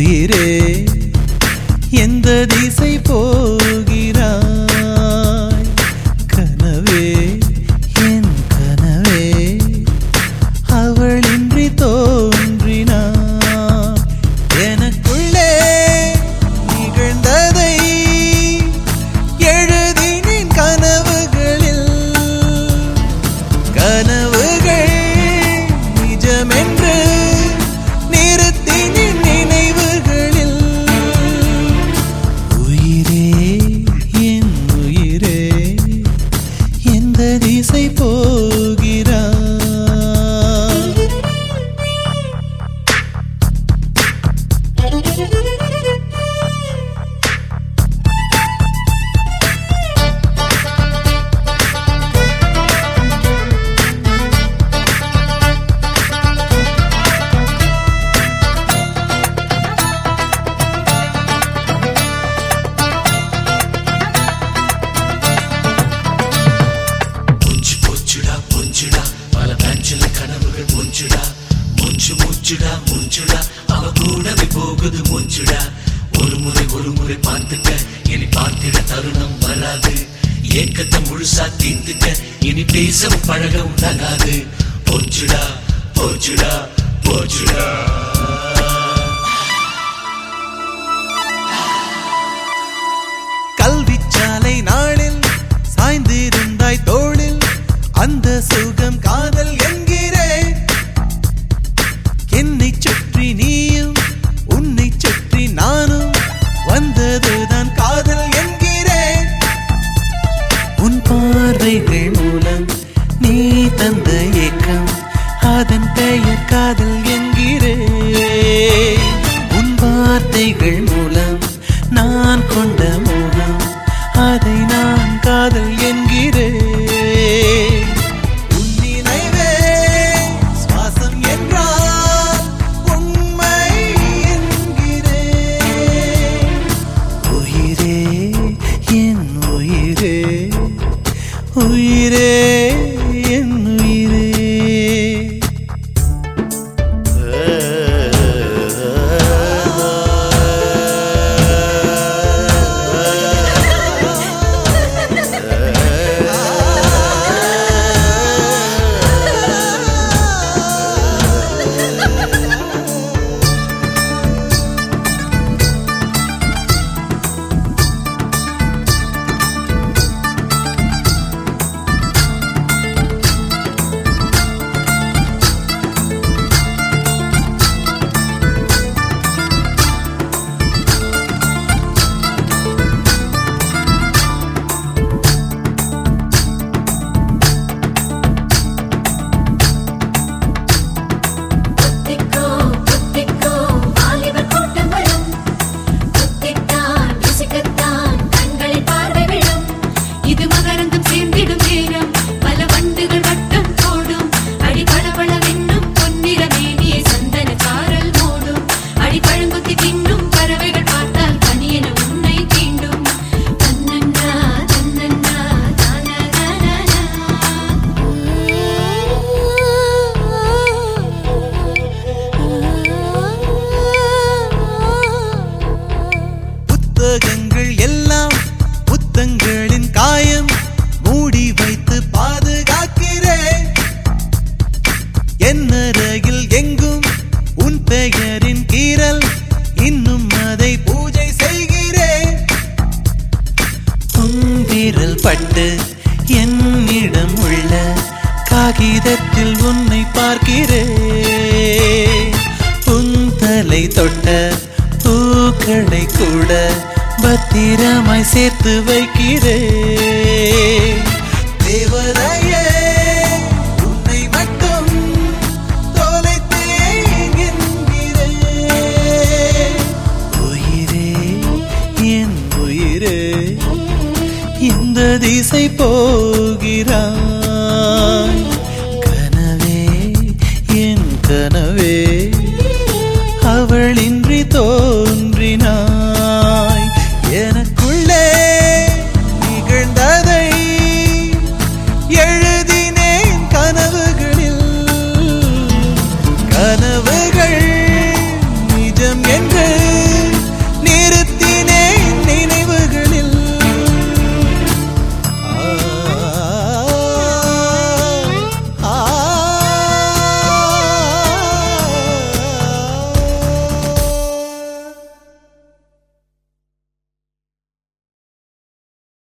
உயிரே எந்த திசை போகிறாய் கனவே என் கனவே அவளின்றி தோன்றினார் எனக்குள்ளே நிகழ்ந்ததை எழுதினேன் கனவுகளில் கனவுகள் நிஜமென்று நிறுத்தினேன் நினைவுகளில் உயிரே என் உயிரே எந்த திசை போகிறாய் மூச்சு போச்சுடா பொஞ்சுடா பல பேச்சில கனவுகள் மூச்சுடா மூச்சு மூச்சுடா மூச்சுடா அவ கூடவே போகுது மூச்சுடா ஒரு முறை ஒரு முறை பார்த்துக்க இனி பார்த்திட தருணம் வராது ஏக்கத்தை முழுசா தீர்த்துக்க இனி பேசவும் பழகவும் தகாது போச்சுடா போச்சுடா போச்சுடா கல்விச்சாலை நாளில் சாய்ந்திருந்தாய் தோளில் அந்த சுகம் காதல் என்கிறேன் என்னை சுற்றி நீயும் உன்னை சுற்றி நானும் வந்ததுதான் காதல் என்கிறேன் உன் பார்வைகள் மூலம் நீ தந்த ஏக்கம் அதன் பெயர் காதல் என்கிறேன் உன் வார்த்தைகள் மூலம் நான் கொண்ட மோகம் அதை நான் காதல் என்கிறேன் உன் நினைவே சுவாசம் என்றால் உண்மை என்கிறேன் உயிரே என் உயிரே உயிரே என் உயிரே குத்திக்கோ குத்திக்கோ வாலிபர் கூட்டங்களும் குத்தித்தான் ருசிக்கத்தான் கண்களில் பார்வை விழும் இது மகரந்தம் சேர்ந்திடும் நேரம் பல வண்டுகள் வட்டம் போடும் அடி பளபளவென்னும் பொன்னிற மேனியை சந்தன சாரல் மூடும் அடி பழங்குத்தி தின்னும் பறவைகள் பார்த்தால் கனியென உன்னை தீண்டும் தன்னன்னா தன்னன்னா புத்தகங்கள் எல்லாம் புத்தங்களின் காயம் மூடி வைத்து பாதுகாக்கிறேன் என்னறையில் எங்கும் உன் பெயரின் கீறல் இன்னும் அதை பூஜை செய்கிறேன் உன்விரல் பட்டு என்னிடம் உள்ள காகிதத்தில் உன்னை பார்க்கிறேன் உன் தலை தொட்ட பூக்களை கூட பத்திரமாய் சேர்த்து வைக்கிறேன் தேவதையே உன்னை மட்டும் தொலைத்தேன் என்கிறேன் உயிரே என் உயிரே இந்த திசை போகிறாய்